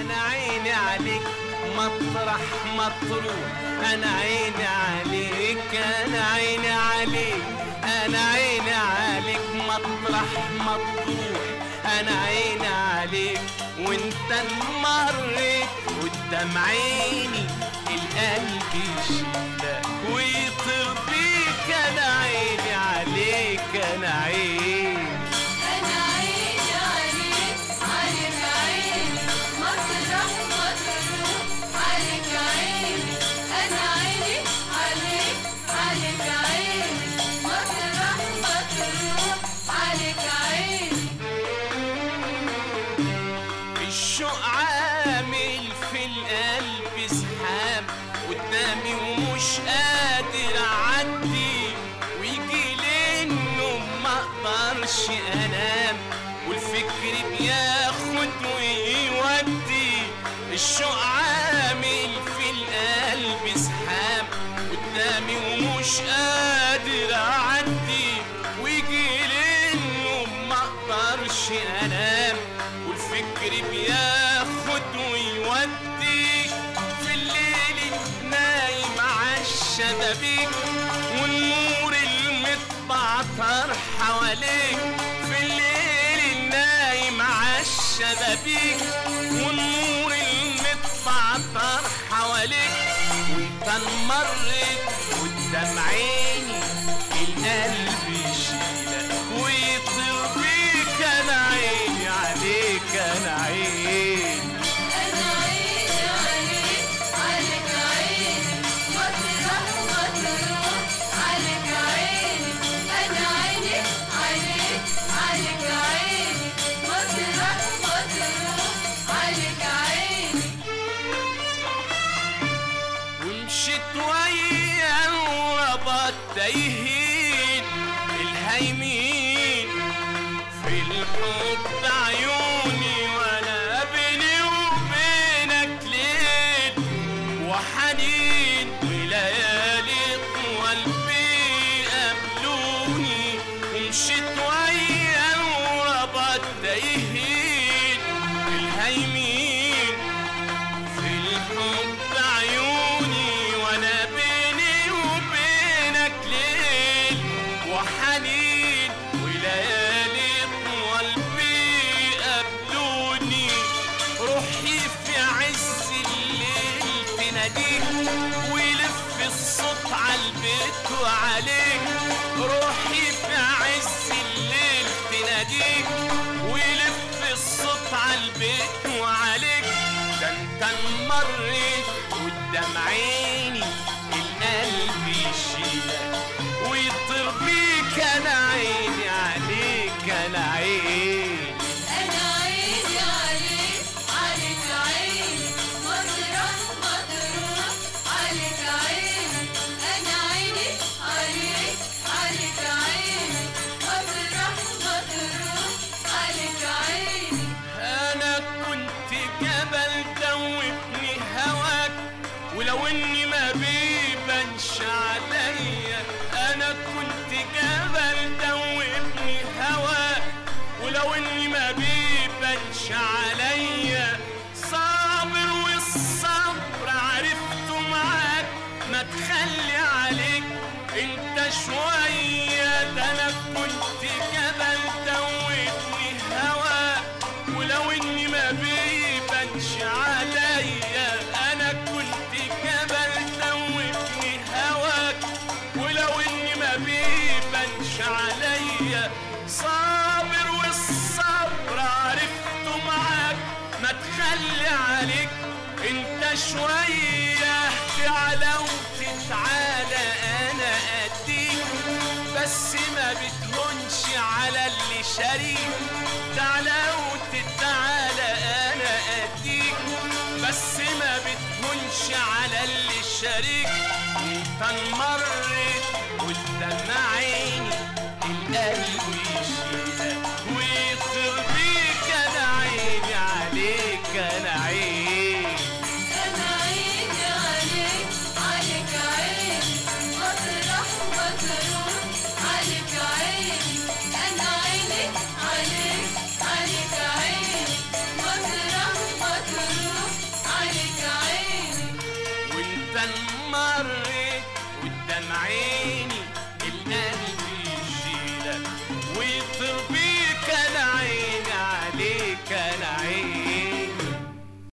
انا عيني عليك مطرح ما تروح انا عيني عليك انا عيني عليك انا عيني عليك مطرح ما تروح انا عيني عليك وانت مريت قدام عيني القلب يشيلك ويطير بيك انا عيني عليك انا عيني أنا عيني عليك عليك عيني مطرح ما تروح عليك عيني أنا عيني عليك عليك عيني مطرح ما تروح عليك عيني الشوق عامل في القلب سحاب قدامي ومش قادر اعدي ويجي لانه ما اقدرش انام والفكر بياخد ويودي الشوق عامل في القلب سحاب قدامي ومش قادر اعدي ويجي لانه ما اقدرش انام والفكر بياخد ويودي في الليل نايم عالشبابيك والنور المتبعتر حواليك في الليل نايم عالشبابيك والنور المتبعتر حواليك وانت مريت قدام عيني القلب يشيلك ويطير بيك انا عيني عليك انا عيني أنا عيني عليك عليك عيني مطرح ما تروح عليك عيني أنا عيني عليك عليك عيني مطرح ما تروح عليك عيني ومشيت ويا الربط تايهين الهيمين في الحب عيوني وانا بيني وبينك ليل وحنين وليالي قلبي قبلوني ومشيت ويا الربط تايهين الهيمين في الحب عيوني وانا بيني وبينك ليل وحنين وليالي قلبي قبلوني روحي في عز الليل تناديك ويلف الصوت عالبيت وعليك روحي في عز الليل تناديك ويلف الصوت عالبيت وعليك ده انت مريت قدام عيني القلب يشيلك ويطير بيك انا عيني عليك انا عيني أنا عيني عليك عليك عيني مطرح ما تروح عليك عيني أنا عيني عليك عليك عيني مطرح ما تروح عليك عيني انا كنت جبل دوبني هواك ولو اني ما بيبانش عليا انا كنت جبل دوبني هواك ولو اني ما بيبانش عليا صابر والصبر عرفته معاك ما تخلي عليك انت شوية ده انا كنت جبل دوبني هواك ولو اني ما بيبانش عليا انا كنت جبل دوبني هواك ولو اني ما بيبانش عليا صابر والصبر عرفته معاك ما تخلي عليك انت شوية تعلى وتتعالى انا اديك بس ما بتهونش على اللي شريك تعالى وتتعالى انا اديك بس ما بتهونش على اللي شريك انت مريت قدام عيني القلب يشيلك ويطير بيك انا عيني عليك انا عيني أنا عيني عليك عليك عيني مطرح ما تروح عليك عيني أنا عيني عليك عليك عيني مطرح ما تروح عن